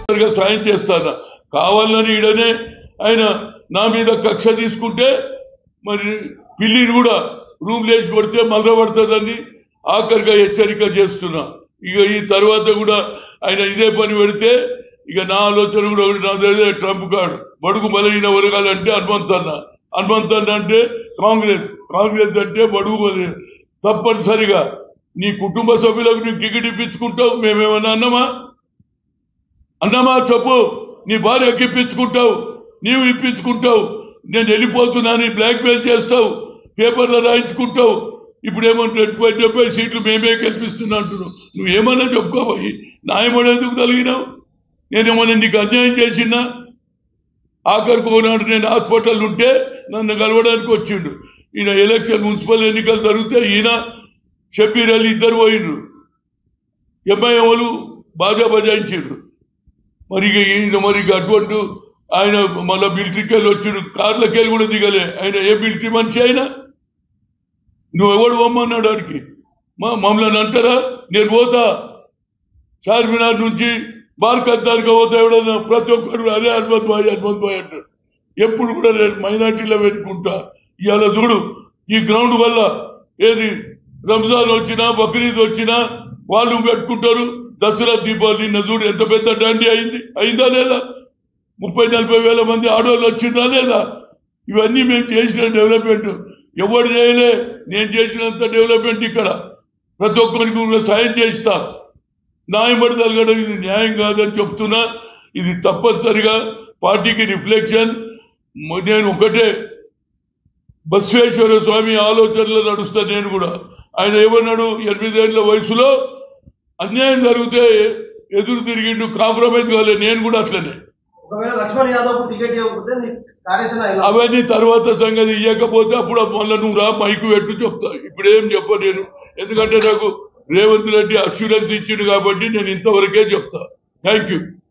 తప్పనిసరిగా సాయం చేస్తాను కావాలని ఈడనే ఆయన నా మీద కక్ష తీసుకుంటే మరి పిల్లిని కూడా రూమ్ లేచి కొడితే మళ్ళా పడుతుందని ఆఖరిగా హెచ్చరిక చేస్తున్నా ఇక ఈ తర్వాత కూడా ఆయన ఇదే పని పెడితే ఇక నా ఆలోచన కూడా ఒకటి నా దగ్గర ట్రంప్ కార్డు బడుగు బలహీన వర్గాలంటే హనుమంతన్న హనుమంతన్న అంటే కాంగ్రెస్ కాంగ్రెస్ అంటే బడుగు బలహీన తప్పనిసరిగా నీ కుటుంబ సభ్యులకు నువ్వు టికెట్ ఇప్పించుకుంటావు మేమేమన్నా అన్నామా అన్నమా చెప్పు నీ భార్యకి ఇప్పించుకుంటావు నీవు ఇప్పించుకుంటావు నేను వెళ్ళిపోతున్నాను బ్లాక్ మెయిల్ చేస్తావు పేపర్లో రాయించుకుంటావు ఇప్పుడు ఏమంటే డెబ్బై డెబ్బై సీట్లు మేమే గెలిపిస్తున్నా అంటున్నావు నువ్వు ఏమన్నా చెప్పుకోబోయి న్యాయమడేందుకు కలిగినావు నేనేమన్నా నీకు అన్యాయం చేసినా ఆఖరికి ఒకనాడు నేను హాస్పిటల్ ఉంటే నన్ను కలవడానికి వచ్చిండు ఈయన ఎలక్షన్ మున్సిపల్ ఎన్నికలు జరిగితే ఈయన షబ్బీర్ అలీ ఇద్దరు పోయిండ్రు ఎంఐఎం వాళ్ళు బాగా బజాయించారు మరి ఇక ఈయన మరి ఇక అటువంటి ఆయన మళ్ళా మిలిటరీకి వెళ్ళి వచ్చిండు కార్లకి వెళ్ళి కూడా దిగలే ఆయన ఏ మిలిటరీ మనిషి అయినా నువ్వు ఎవడు పొమ్మన్నాడు వాడికి మా మమ్మల్ని అంటారా నేను పోతా చార్మినార్ నుంచి బార్కద్దానికి పోతా ఎవడన్నా ప్రతి ఒక్కరు అదే హనుమంత్ బాయ్ హనుమంత్ బాయ్ అంటాడు ఎప్పుడు కూడా నేను మైనార్టీలో పెట్టుకుంటా ఇవాళ చూడు ఈ గ్రౌండ్ వల్ల ఏది రంజాన్ వచ్చినా బక్రీద్ వచ్చినా వాళ్ళు పెట్టుకుంటారు దసరా దీపావళి నిన్న చూడు ఎంత పెద్ద డాండి అయింది అయిందా లేదా ముప్పై నలభై వేల మంది ఆడవాళ్ళు వచ్చిందా లేదా ఇవన్నీ మేము చేసిన డెవలప్మెంట్ ఎవరు చేయలే నేను చేసినంత డెవలప్మెంట్ ఇక్కడ ప్రతి ఒక్కరికి కూడా సాయం చేస్తా న్యాయపడి తలగడం ఇది న్యాయం కాదని చెప్తున్నా ఇది తప్పనిసరిగా పార్టీకి రిఫ్లెక్షన్ మ- నేను ఒకటే బస్వేశ్వర స్వామి ఆలోచనలో నడుస్తా నేను కూడా ఆయన ఏమన్నాడు ఎనిమిదేళ్ల వయసులో అన్యాయం జరిగితే ఎదురు తిరిగిండు కాంప్రమైజ్ కాలే నేను కూడా అట్లనే ఒకవేళ లక్ష్మణ్ యాదవ్ టికెట్ ఇవ్వకపోతే నీ కార్యాచరణ ఎలా అవన్నీ తర్వాత సంగతి ఇవ్వకపోతే అప్పుడు మళ్ళీ నువ్వు రా మైకు పెట్టు చెప్తా ఇప్పుడు ఏం చెప్ప నేను ఎందుకంటే నాకు రేవంత్ రెడ్డి అష్యూరెన్స్ ఇచ్చిండు కాబట్టి నేను ఇంతవరకే చెప్తా థ్యాంక్ యూ